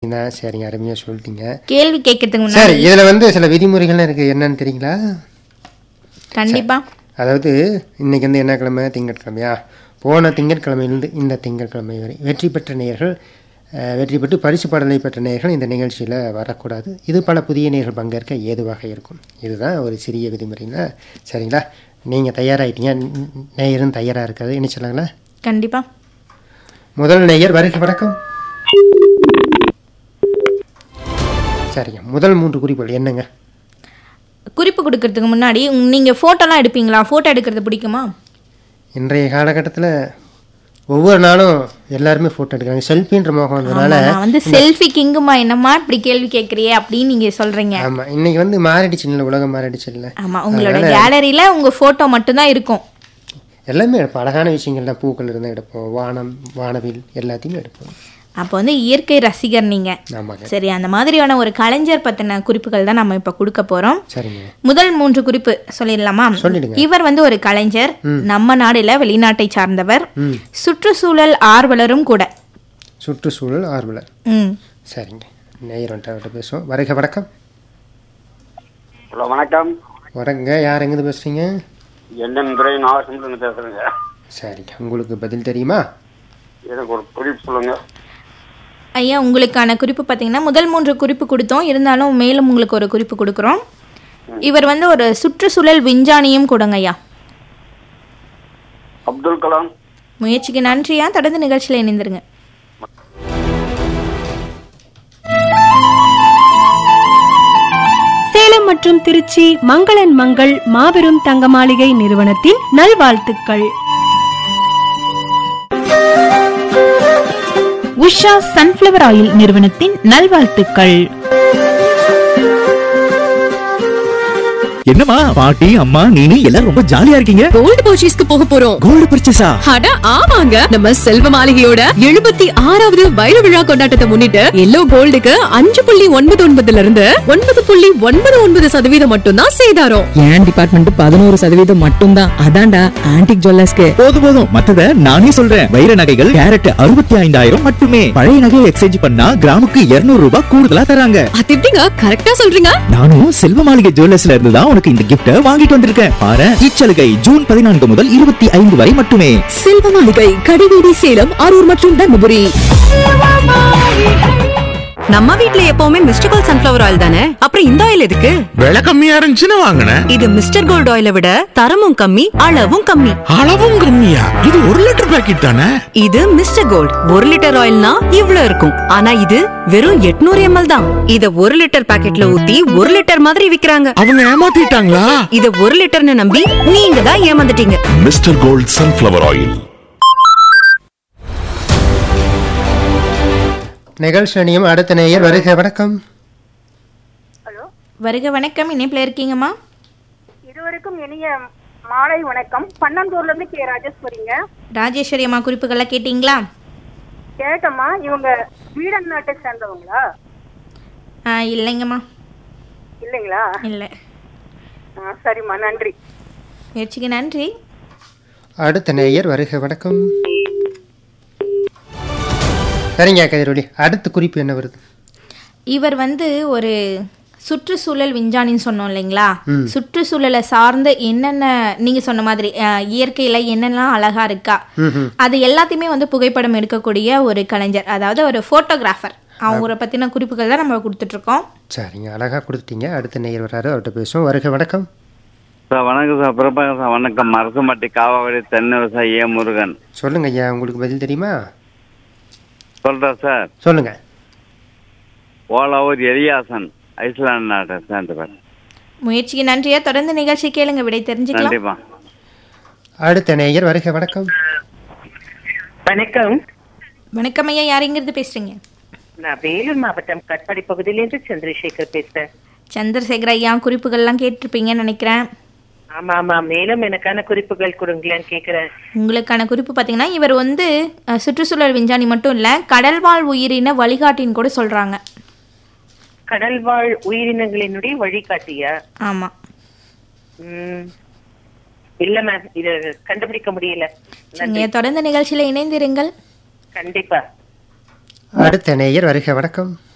அப்படின்னா சரிங்க அருமையாக சொல்லிட்டீங்க கேள்வி கேட்கறதுக்கு முன்னாடி சரி இதில் வந்து சில விதிமுறைகள்லாம் இருக்குது என்னன்னு தெரியுங்களா கண்டிப்பா அதாவது இன்னைக்கு வந்து என்ன கிழமை திங்கட்கிழமையா போன திங்கட்கிழமையிலிருந்து இந்த திங்கட்கிழமை வரை வெற்றி பெற்ற நேயர்கள் அஹ், வெற்றி பெற்று பரிசு பாடலை பெற்ற நேயர்கள் இந்த நிகழ்ச்சியில் வரக்கூடாது இது பல புதிய நேயர்கள் பங்கேற்க ஏதுவாக இருக்கும் இதுதான் ஒரு சிறிய விதிமுறைங்களா சரிங்களா நீங்கள் தயாராகிட்டீங்க நேயரும் தயாராக இருக்காது என்ன சொல்லுங்களா கண்டிப்பா முதல் நேயர் வருகை வணக்கம் சரிங்க முதல் மூன்று குறிப்புகள் என்னங்க குறிப்பு கொடுக்கறதுக்கு முன்னாடி உங்க- நீங்க போட்டோலாம் எடுப்பீங்களா போட்டோ எடுக்கிறது பிடிக்குமா இன்றைய காலகட்டத்தில் ஒவ்வொரு நாளும் எல்லாருமே ஃபோட்டோ எடுக்கிறாங்க செல்ஃபின்ற முகம் வந்ததுனால ஆமா, நான் வந்து செல்ஃபி கிங்குமா என்னம்மா இப்படி கேள்வி கேட்கறியே அப்படின்னு நீங்க சொல்றீங்க ஆமாம் இன்னைக்கு வந்து மாறிடுச்சு இல்லை உலகம் மாறிடுச்சு இல்லை ஆமா உங்களோட கேலரியில உங்க போட்டோ மட்டும்தான் இருக்கும் எல்லாமே எடுப்போம் அழகான விஷயங்கள் தான் பூக்கள் இருந்தால் எடுப்போம் வானம் வானவில் எல்லாத்தையுமே எடுப்போம் அப்போ வந்து இயற்கை ரசிகர் நீங்க ஆமாங்க சரி அந்த மாதிரியான ஒரு கலைஞர் பத்தின குறிப்புகள் தான் நம்ம இப்ப கொடுக்க போறோம் சரிங்க முதல் மூன்று குறிப்பு சொல்லிடலாமா சொல்லிடுங்க. இவர் வந்து ஒரு கலைஞர் நம்ம நாடுல வெளிநாட்டை சார்ந்தவர் ம் சுற்றுச்சூழல் ஆர்வலரும் கூட சுற்றுச்சூழல் ஆர்வலர் ம் சரிங்க நேயர் வந்துட்டு பேசுவோம் வருக வணக்கம் ஹலோ வணக்கம் வரங்க யார் எங்கேருந்து பேசுகிறீங்க என்என் துறை நாகசந்திரன் பேசுறேங்க சரிங்க உங்களுக்கு பதில் தெரியுமா எனக்கு ஒரு குறிப்பு சொல்லுங்க ஐயா உங்களுக்கான குறிப்பு பார்த்தீங்கன்னா முதல் மூன்று குறிப்பு கொடுத்தோம் இருந்தாலும் மேலும் உங்களுக்கு ஒரு குறிப்பு கொடுக்குறோம் இவர் வந்து ஒரு சுற்றுச்சூழல் விஞ்ஞானியும் கூடங்க ஐயா அப்துல் கலாம் முயற்சிக்கு நன்றியா தொடர்ந்து நிகழ்ச்சியில் இணைந்துருங்க சேலம் மற்றும் திருச்சி மங்களன் மங்கள் மாபெரும் தங்க மாளிகை நிறுவனத்தின் நல்வாழ்த்துக்கள் உஷா சன்ஃப்ளவர் ஆயில் நிறுவனத்தின் நல்வாழ்த்துக்கள் என்னம்மா பாட்டி அம்மா நீனு எல்லாரும் ரொம்ப ஜாலியா இருக்கீங்க கோல்டு பர்ச்சேஸ்க்கு போக போறோம் கோல்டு பர்ச்சேஸா அட ஆமாங்க நம்ம செல்வ மாளிகையோட எழுபத்தி ஆறாவது வைர விழா கொண்டாட்டத்தை முன்னிட்டு எல்லோ கோல்டுக்கு அஞ்சு புள்ளி ஒன்பது ஒன்பதுல இருந்து ஒன்பது புள்ளி ஒன்பது ஒன்பது சதவீதம் மட்டும்தான் சேதாரம் என் டிபார்ட்மெண்ட் பதினோரு சதவீதம் மட்டும்தான் அதான்டா ஆன்டிக் ஜுவல்லர்ஸ்க்கு போதும் போதும் மத்தத நானே சொல்றேன் வைர நகைகள் கேரட் அறுபத்தி ஐந்தாயிரம் மட்டுமே பழைய நகையை எக்ஸ்சேஞ்ச் பண்ணா கிராமுக்கு 200 ரூபாய் கூடுதலா தராங்க அது எப்படிங்க கரெக்டா சொல்றீங்க நானும் செல்வ மாளிகை ஜுவல்லர்ஸ்ல இருந்து தான் உனக்கு இந்த கிஃப்ட வாங்கிட்டு வந்திருக்கேன் பாரு இச்சலுகை ஜூன் பதினான்கு முதல் இருபத்தி ஐந்து வரை மட்டுமே செல்வ மாளிகை கடிவீதி சேலம் அரூர் மற்றும் தர்மபுரி நம்ம வீட்ல எப்பவுமே மிஸ்டர் கோல்ட் சன்ஃபிளவர் ஆயில் தானே அப்புறம் இந்த ஆயில் எதுக்கு விலை கம்மியா இருந்துச்சுன்னு வாங்கினேன் இது மிஸ்டர் கோல்ட் ஆயிலை விட தரமும் கம்மி அளவும் கம்மி அளவும் கம்மியா இது ஒரு லிட்டர் பாக்கெட் தானே இது மிஸ்டர் கோல்ட் ஒரு லிட்டர் ஆயில்னா இவ்ளோ இருக்கும் ஆனா இது வெறும் 800 எம்எல் தான் இத ஒரு லிட்டர் பாக்கெட்ல ஊத்தி ஒரு லிட்டர் மாதிரி விக்கிறாங்க அவங்க ஏமாத்திட்டாங்களா இத ஒரு லிட்டர்னு நம்பி நீங்க தான் ஏமாந்துட்டீங்க மிஸ்டர் கோல்ட் சன்ஃப்ளவர் ஆயில் நிகழ்ச்சி அணியும் அடுத்த நேயர் வருக வணக்கம் வருக வணக்கம் இணைப்பில் இருக்கீங்கம்மா இருவருக்கும் இனிய மாலை வணக்கம் பன்னந்தூர்ல இருந்து கே ராஜேஸ்வரிங்க ராஜேஸ்வரி அம்மா குறிப்புகள்லாம் கேட்டிங்களா கேட்டம்மா இவங்க ஸ்வீடன் நாட்டை சேர்ந்தவங்களா ஆ, இல்லைங்கம்மா இல்லைங்களா இல்லை ஆ, சரிம்மா நன்றி முயற்சிக்கு நன்றி அடுத்த நேயர் வருக வணக்கம் சரிங்க கதிரொலி அடுத்த குறிப்பு என்ன வருது இவர் வந்து ஒரு சுற்றுச்சூழல் விஞ்ஞானின்னு சொன்னோம் இல்லைங்களா சுற்றுச்சூழலை சார்ந்து என்னென்ன நீங்க சொன்ன மாதிரி அஹ், இயற்கையில என்னென்னலாம் அழகா இருக்கா அது எல்லாத்தையுமே வந்து புகைப்படம் எடுக்கக்கூடிய ஒரு கலைஞர் அதாவது ஒரு போட்டோகிராஃபர் அவங்கள பத்தின குறிப்புகள் தான் நம்ம கொடுத்துட்டு இருக்கோம் சரிங்க அழகாக கொடுத்துட்டீங்க அடுத்த நேயர் வராரு அவர்கிட்ட பேசுவோம் வருக வணக்கம் சார் வணக்கம் சார் பிரபாகர் சார் வணக்கம் மரசுமட்டி காவாவடி தென்னை விவசாயி ஏ முருகன் சொல்லுங்க ஐயா உங்களுக்கு பதில் தெரியுமா சொல்றேன் சார் சொல்லுங்க ஓலாவூர் எலியாசன் ஐஸ்லாந்து நாட்டை சேர்ந்தவர் முயற்சிக்கு நன்றியா தொடர்ந்து நிகழ்ச்சி கேளுங்க விடை தெரிஞ்சுக்கலாம் கண்டிப்பா அடுத்த நேயர் வருக வணக்கம் வணக்கம் வணக்கம் ஐயா யாருங்கிறது பேசுறீங்க நான் வேலூர் மாவட்டம் கட்பாடி பகுதியிலிருந்து சந்திரசேகர் பேசுறேன் சந்திரசேகர் ஐயா குறிப்புகள்லாம் கேட்டிருப்பீங்கன்னு நினைக்கிறேன் ஆமா ஆமா மேலும் எனக்கான குறிப்புகள் கொடுங்களேன்னு கேக்குறேன் உங்களுக்கான குறிப்பு பார்த்தீங்கன்னா இவர் வந்து அஹ், சுற்றுச்சூழல் விஞ்ஞானி மட்டும் இல்லை கடல்வாழ் உயிரின வழிகாட்டின்னு கூட சொல்றாங்க கடல்வாழ் உயிரினங்களினுடைய வழிகாட்டியா ஆமா ம். இல்ல மேம் இது கண்டுபிடிக்க முடியல நீங்க தொடர்ந்து நிகழ்ச்சியில இணைந்திருங்கள் கண்டிப்பா அடுத்த நேயர் வருக வணக்கம்